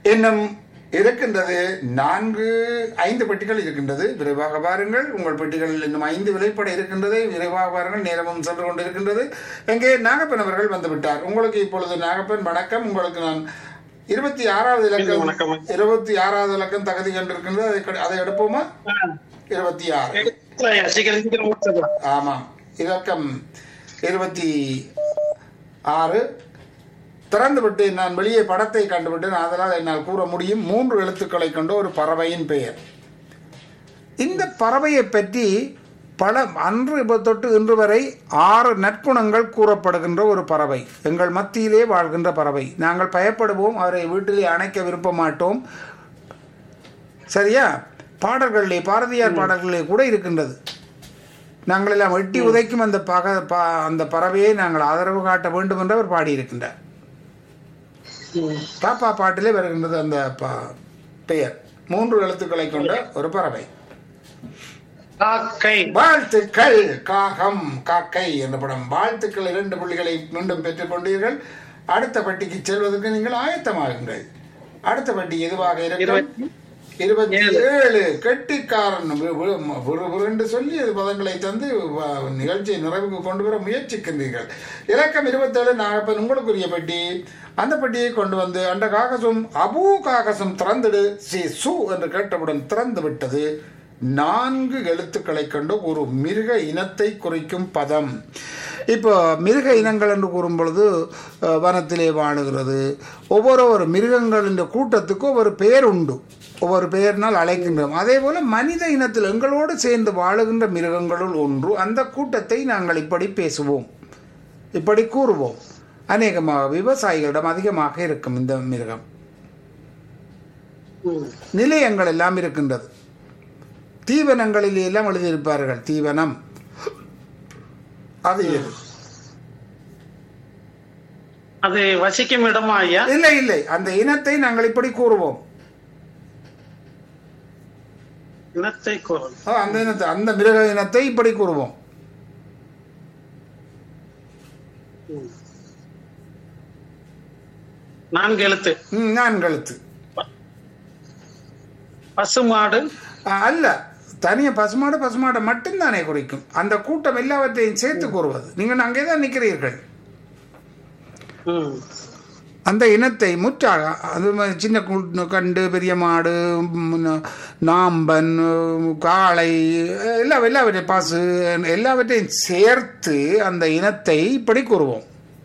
இன்னும் இருக்கின்றது நான்கு ஐந்து பெட்டிகள் இருக்கின்றது விரைவாக பாருங்கள் உங்கள் பெட்டிகள் இன்னும் ஐந்து விலைப்பட இருக்கின்றது விரைவாக பாருங்கள் நேரமும் சென்று கொண்டிருக்கின்றது எங்கே நாகப்பன் அவர்கள் வந்து விட்டார் உங்களுக்கு இப்பொழுது நாகப்பன் வணக்கம் உங்களுக்கு நான் இருபத்தி ஆறாவது இலக்கம் வணக்கம். இருபத்தி ஆறாவது இலக்கம் தகுதி கண்டிருக்கின்றது அதை கடு- அதை எடுப்போமா இருபத்தி ஆறு எடுத்துலாம்யா, சீக்கிரம் சீக்கிரம் முடிச்சிடலாம். ஆமாம் இலக்கம் இருபத்தி ஆறு திறந்துவிட்டு நான் வெளியே படத்தை கண்டுவிட்டேன் அதனால் என்னால் கூற முடியும் மூன்று எழுத்துக்களை கொண்ட ஒரு பறவையின் பெயர் இந்த பறவையை பற்றி பல அன்று இப்ப தொட்டு இன்று வரை ஆறு நற்குணங்கள் கூறப்படுகின்ற ஒரு பறவை எங்கள் மத்தியிலே வாழ்கின்ற பறவை நாங்கள் பயப்படுவோம் அவரை வீட்டிலே அணைக்க விரும்ப மாட்டோம் சரியா பாடல்களிலே பாரதியார் பாடல்களிலே கூட இருக்கின்றது நாங்கள் எல்லாம் எட்டி உதைக்கும் அந்த பக ப- அந்த பறவையை நாங்கள் ஆதரவு காட்ட வேண்டும் என்று அவர் பாடியிருக்கின்றார் ம். பாப்பா பாட்டிலே வருகின்றது அந்த ப- பெயர் மூன்று எழுத்துக்களை கொண்ட ஒரு பறவை காக்கை வாழ்த்துக்கள் காகம் காக்கை என்ற படம் வாழ்த்துக்கள் இரண்டு புள்ளிகளை மீண்டும் பெற்றுக் கொண்டீர்கள் அடுத்த பட்டிக்கு செல்வதற்கு நீங்கள் ஆயத்தமாகுங்கள் அடுத்த பட்டி எதுவாக இருக்கும் இருபத்தி இருபத்தி ஏழு கெட்டிக்காரன் வி- வி- விறு விறுன்று சொல்லி அது பதங்களை தந்து வ- நிகழ்ச்சியை நிறைவுக்கு கொண்டு வர முயற்சிக்கின்றீர்கள் இலக்கம் இருபத்தேழு நாகப்பன் உங்களுக்குரிய பெட்டி அந்த பெட்டியை கொண்டு வந்து அந்த காகசம் அபூ காகசம் திறந்துடு சி சு என்று கேட்டவுடன் திறந்து விட்டது நான்கு எழுத்துக்களை கொண்டு ஒரு மிருக இனத்தை குறிக்கும் பதம் இப்போ மிருக இனங்கள் என்று கூறும் பொழுது அஹ், வனத்திலே வாழுகிறது ஒவ்வொரு ஒரு மிருகங்களின் கூட்டத்துக்கு ஒவ்வொரு பெயர் உண்டு ஒவ்வொரு பெயரினால் அழைக்கின்றோம் அதே போல மனித இனத்தில் எங்களோடு சேர்ந்து வாழுகின்ற மிருகங்களுள் ஒன்று அந்த கூட்டத்தை நாங்கள் இப்படி பேசுவோம் இப்படி கூறுவோம் அநேகமாக விவசாயிகளிடம் அதிகமாக இருக்கும் இந்த மிருகம் ம். நிலையங்கள் எல்லாம் இருக்கின்றது தீவனங்களில் எல்லாம் எழுதியிருப்பார்கள் தீவனம் அது எது அது வசிக்கும் இடமா ஐயா இல்லை இல்லை அந்த இனத்தை நாங்கள் இப்படி கூறுவோம் இனத்தை கூறும் ஆ, அந்த இனத்தை அந்த மிருக இனத்தை இப்படி கூறுவோம் நான்கு எழுத்து ம், நான்கு எழுத்து பசுமாடு ஆ, அல்ல தனியாக பசுமாடு பசுமாடை மட்டும்தானே குறிக்கும் அந்த கூட்டம் எல்லாவற்றையும் சேர்த்து கூறுவது நீங்கள் அங்கே தான் நிற்கிறீர்கள் ம். அந்த இனத்தை முற்றாக அது மாதிரி சின்ன கூட்டு கண்டு பெரிய மாடு ம், நாம்பன் காளை எல்லா எல்லாவற்றையும் பாசு எல்லாவற்றையும் சேர்த்து அந்த இனத்தை இப்படி கூறுவோம்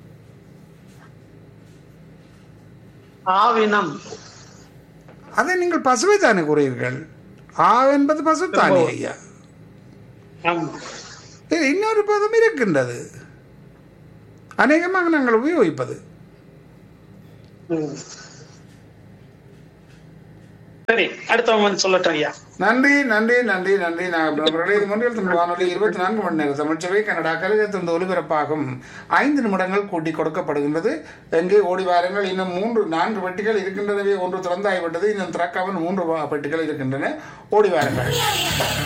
ஆவினம் அதை நீங்கள் பசுவை தானே கூறுவீர்கள் ஆ என்பது பசு தானே ஐயா ஆமா. இது இன்னொரு பதம் இருக்கின்றது அநேகமாக நாங்கள் உபயோகிப்பது ம். சரி அடுத்தவங்க வந்து சொல்லட்டும் ஐயா நன்றி நன்றி நன்றி நன்றி நான் நண்பர்களே இது மொழியில் தமிழ் வானொலி இருபத்தி நான்கு மணி நேரம் தமிழ்ச்சபை கனடா கலிகத்திலிருந்து ஒலிபரப்பாகும் ஐந்து நிமிடங்கள் கூட்டி கொடுக்கப்படுகின்றது எங்கே ஓடி வாருங்கள் இன்னும் மூன்று நான்கு பெட்டிகள் இருக்கின்றனவே ஒன்று திறந்தாய்விட்டது இன்னும் திறக்காமல் மூன்று வா- பெட்டிகள் இருக்கின்றன ஓடி வாருங்கள்